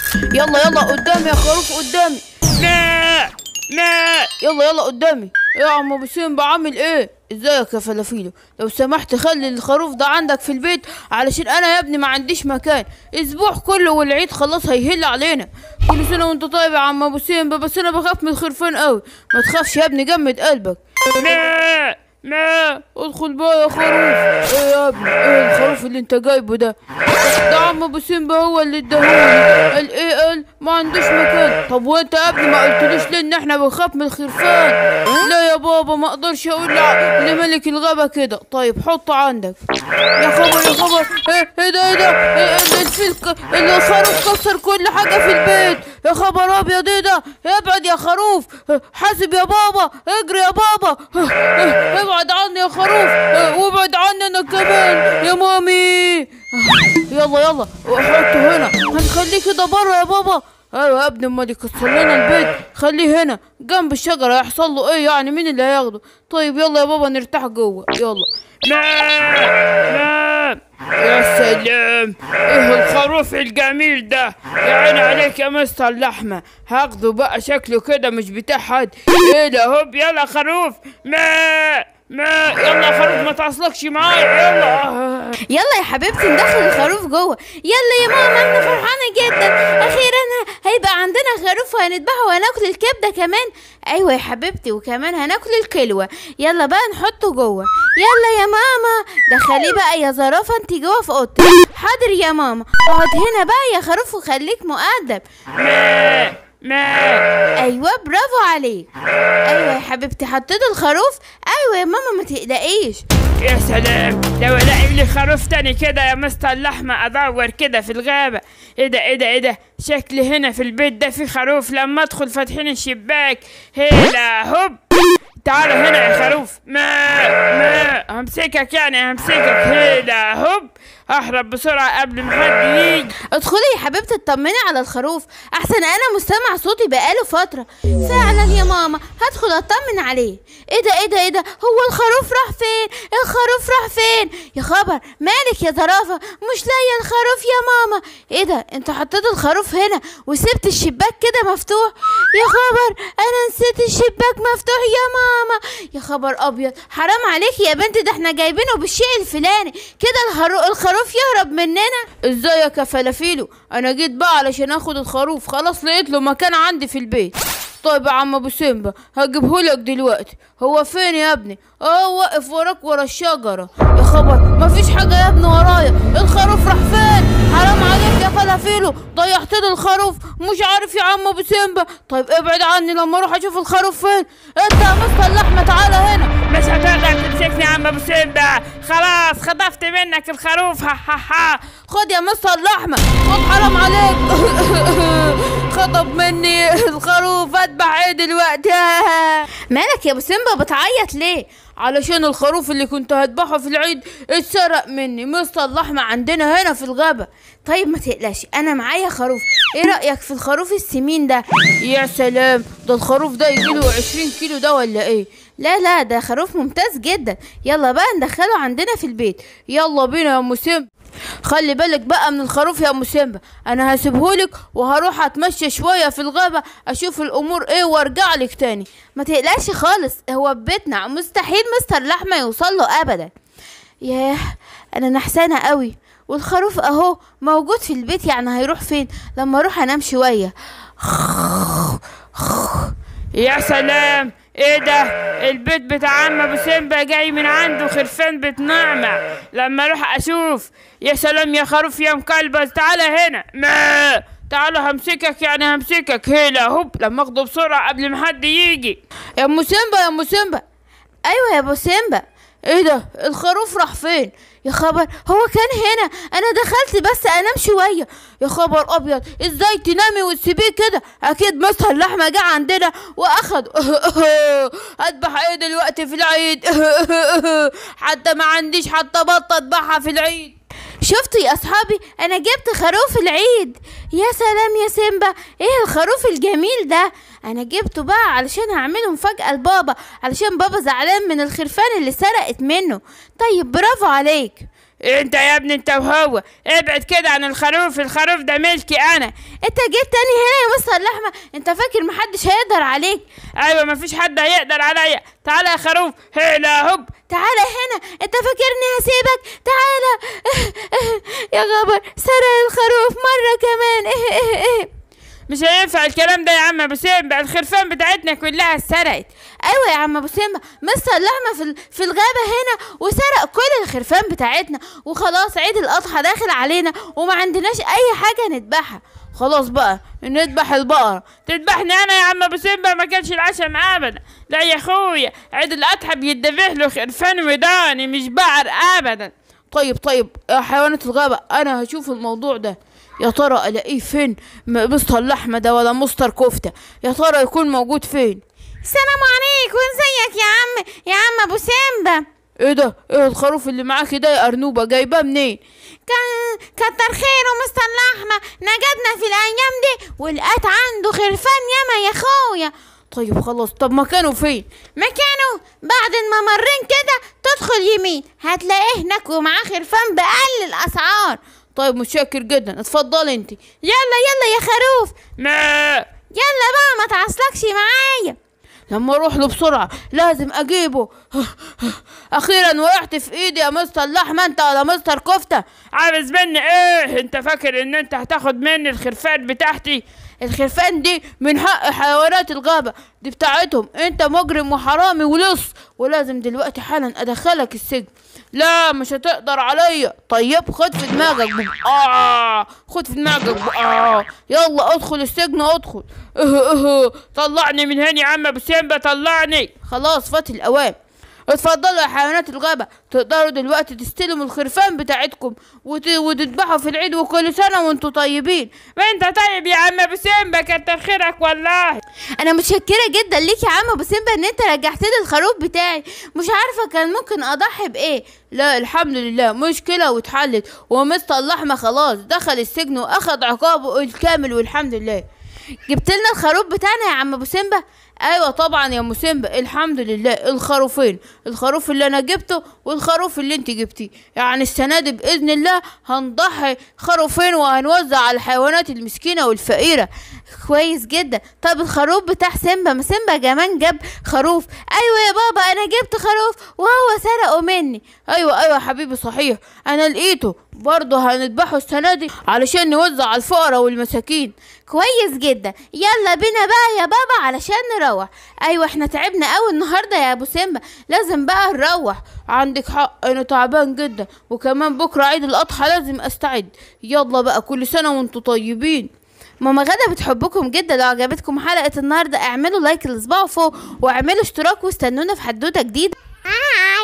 يلا يلا قدامي يا خروف قدامي ما ما يلا يلا قدامي يا عم ابو سيمبا عامل ايه ازيك يا فلافيلو لو سمحت خلي الخروف ده عندك في البيت علشان انا يا ابني ما عنديش مكان اسبوع كله والعيد خلاص هيهل علينا كل سنه وانت طيب يا عم ابو سيمبا بس انا بخاف من الخرفان قوي ما تخافش يا ابني جمد قلبك ما ما ادخل بقى يا خروف ايه يا ابني ايه الخروف اللي انت جايبه ده ده عم ابو سيمبا هو اللي اداهولي قال ايه قال ما عندوش مكان طب وانت يا ابني ما قلتليش ليه ان احنا بنخاف من الخرفان لا يا بابا ما اقدرش اقول لع- لملك الغابة كده طيب حطه عندك يا خبر يا خبر ايه ايه ده ايه ده إيه إيه الفيل ك- الخروف كسر كل حاجة في البيت يا خبر ابيض ايه ده ابعد يا خروف حاسب يا بابا اجري يا بابا ابعد عني يا خروف وابعد عني انا كمان يا مامي يلا يلا حطه هنا هنخليه كده بره يا بابا ايوه يا ابني امال يكسر لنا البيت خليه هنا جنب الشجره هيحصل له ايه يعني مين اللي هياخده طيب يلا يا بابا نرتاح جوه يلا ما ما يا سلام ايه الخروف الجميل ده يا عيني عليك يا مستر لحمة هاخده بقى شكله كده مش بتاع حد ايه ده هوب يلا خروف ما ما يلا يا خروف ما تعصلكش معايا يلا يلا يا حبيبتي ندخل الخروف جوه يلا يا ماما انا فرحانه جدا اخيرا هيبقى عندنا خروف وهنذبحه وهناكل الكبده كمان ايوه يا حبيبتي وكمان هناكل الكلوه يلا بقى نحطه جوه يلا يا ماما دخليه بقى يا زرافه انت جوه في اوضتك حاضر يا ماما اقعد هنا بقى يا خروف وخليك مؤدب ما ما ايوه برافو عليك ايوه يا حبيبتي حطيت الخروف ايوه يا ماما ما تقلقيش يا سلام لو الاقي لي خروف تاني كده يا مستر لحمة ادور كده في الغابة ايه ده ايه ده ايه ده شكلي هنا في البيت ده في خروف لما ادخل فاتحين الشباك هلا هوب تعال هنا يا خروف ما ما همسكك يعني همسكك هلا هوب اهرب بسرعة قبل ما حد يجي ادخلي يا حبيبتي اطمني على الخروف احسن انا مستمع صوتي بقاله فتره فعلا يا ماما هدخل اطمن عليه ايه ده ايه ده ايه ده هو الخروف راح فين الخروف راح فين يا خبر مالك يا زرافه مش لاقيه الخروف يا ماما ايه ده انت حطيت الخروف هنا وسبت الشباك كده مفتوح يا خبر انا نسيت الشباك مفتوح يا ماما يا خبر ابيض حرام عليكي يا بنتي ده احنا جايبينه بالشيء الفلاني كده الخرو- الخروف يهرب مننا ازيك يا فلافيلو انا جيت بقى علشان اخد الخروف خلاص لقيت له مكان عندي في البيت طيب يا عم ابو سيمبا هجيبهولك دلوقتي هو فين يا ابني اه واقف وراك ورا الشجره يا خبر مفيش حاجه يا ابني ورايا الخروف راح فين حرام عليك يا فلافيلو ضيعت لي الخروف مش عارف يا عم ابو سيمبا طيب ابعد عني لما اروح اشوف الخروف فين انت يا مستر اللحمه تعالى هنا مش هتقدر تمسكني يا عم ابو سيمبا خلاص خطفت منك الخروف ها ها ها خد يا مستر اللحمة خد حرام عليك خطب مني الخروف اذبح ايه دلوقتي مالك يا ابو سيمبا بتعيط ليه علشان الخروف اللي كنت هذبحه في العيد اتسرق مني مستر اللحمة عندنا هنا في الغابة طيب ما تقلقش انا معايا خروف ايه رايك في الخروف السمين ده يا سلام ده الخروف ده يجيله عشرين كيلو ده ولا ايه لا لا ده خروف ممتاز جدا يلا بقى ندخله عندنا في البيت يلا بينا يا ام سيمبا خلي بالك بقى من الخروف يا ام سيمبا انا هسيبهولك وهروح اتمشى شويه في الغابه اشوف الامور ايه وارجع لك تاني ما تقلقش خالص هو في بيتنا مستحيل مستر لحمة يوصل له ابدا ياه انا نحسانة قوي والخروف اهو موجود في البيت يعني هيروح فين لما اروح انام شوية يا سلام ايه ده البيت بتاع عم ابو سيمبا جاي من عنده خرفان بتنعمع لما اروح اشوف يا سلام يا خروف يا مكلبز تعالى هنا ما تعالى همسكك يعني همسكك هلا هوب لما اخده بسرعة قبل ما حد يجي يا ام سيمبا يا ام سيمبا ايوه يا ابو سيمبا ايه ده الخروف راح فين يا خبر هو كان هنا انا دخلت بس انام شوية يا خبر ابيض ازاي تنامي وتسيبيه كده اكيد مستر اللحمه جه عندنا واخد اذبح ايه دلوقتي في العيد حتى ما عنديش حتى بطه اذبحها في العيد شفتوا يا اصحابي انا جبت خروف العيد يا سلام يا سيمبا ايه الخروف الجميل ده انا جبته بقى علشان هعمله مفاجأة لبابا علشان بابا زعلان من الخرفان اللي سرقت منه طيب برافو عليك انت يا ابني انت وهو ابعد كده عن الخروف الخروف ده ملكي انا انت جيت تاني هنا يا مستر لحمة انت فاكر محدش هيقدر عليك ايوه مفيش حد هيقدر عليا تعالى يا خروف هلا هوب تعالى هنا انت فاكرني هسيبك تعالى يا خبر سرق الخروف مرة كمان مش هينفع الكلام ده يا عم ابو سيمبا الخرفان بتاعتنا كلها اتسرقت ايوه يا عم ابو سيمبا مستر لحمة في, ال- في الغابة هنا وسرق كل الخرفان بتاعتنا وخلاص عيد الاضحى داخل علينا وما عندناش اي حاجة نذبحها خلاص بقى نذبح البقرة تذبحني انا يا عم ابو سيمبا ما كانش العشم ابدا لا يا اخويا عيد الاضحى بيدبح له خرفان وداني مش بقر ابدا طيب طيب يا حيوانات الغابة أنا هشوف الموضوع ده يا ترى ألاقيه فين م- مستر اللحمة ده ولا مستر كفتة يا ترى يكون موجود فين السلام عليكم ازيك يا عم يا عم ابو سيمبا ايه ده ايه الخروف اللي معاكي ده يا أرنوبة جايباه منين كان كتر خيره مستر لحمة نجدنا في الأيام دي ولقيت عنده خرفان ياما يا خويا طيب خلاص طب مكانه فين مكانه بعد الممرين كده تدخل يمين هتلاقيه هناك ومعاه خرفان بأقل الأسعار طيب متشكر جدا اتفضلي انت يلا يلا يا خروف ما يلا بقى ما تعصلكش معايا لما اروح له بسرعة لازم اجيبه اخيرا وقعت في ايدي يا مستر اللحمة انت ولا مستر كفتة عاوز مني ايه انت فاكر ان انت هتاخد مني الخرفان بتاعتي الخرفان دي من حق حيوانات الغابة دي بتاعتهم انت مجرم وحرامي ولص ولازم دلوقتي حالا ادخلك السجن لا مش هتقدر عليا طيب خد في دماغك بب... آه خد في دماغك بب... آه يلا ادخل السجن ادخل اه اه طلعني من هنا يا عم ابو سيمبا طلعني خلاص فات الاوان اتفضلوا يا حيوانات الغابة تقدروا دلوقتي تستلموا الخرفان بتاعتكم وت... وتذبحوا في العيد وكل سنة وانتوا طيبين وانت طيب يا عم ابو سيمبا كتر خيرك والله انا متشكره جدا ليك يا عم ابو سيمبا ان انت رجعت لي الخروف بتاعي مش عارفه كان ممكن اضحي بايه لا الحمد لله مشكلة واتحلت ومستر اللحمة خلاص دخل السجن واخد عقابه الكامل والحمد لله جبت لنا الخروف بتاعنا يا عم ابو سيمبا ايوه طبعا يا مسيمبا الحمد لله الخروفين الخروف اللي انا جبته والخروف اللي انت جبتيه يعني السنه دي باذن الله هنضحي خروفين وهنوزع على الحيوانات المسكينه والفقيره كويس جدا طب الخروف بتاع سيمبا ما سيمبا كمان جاب خروف ايوه يا بابا انا جبت خروف وهو سرقه مني ايوه ايوه يا حبيبي صحيح انا لقيته برضه هنذبحه السنه دي علشان نوزع على الفقراء والمساكين كويس جدا يلا بينا بقى يا بابا علشان نروح ايوه احنا تعبنا قوي النهارده يا ابو سيمبا لازم بقى نروح عندك حق انا تعبان جدا وكمان بكره عيد الاضحى لازم استعد يلا بقى كل سنه وانتوا طيبين ماما غدا بتحبكم جدا لو عجبتكم حلقة النهاردة اعملوا لايك للصباع فوق واعملوا اشتراك واستنونا في حدوتة جديدة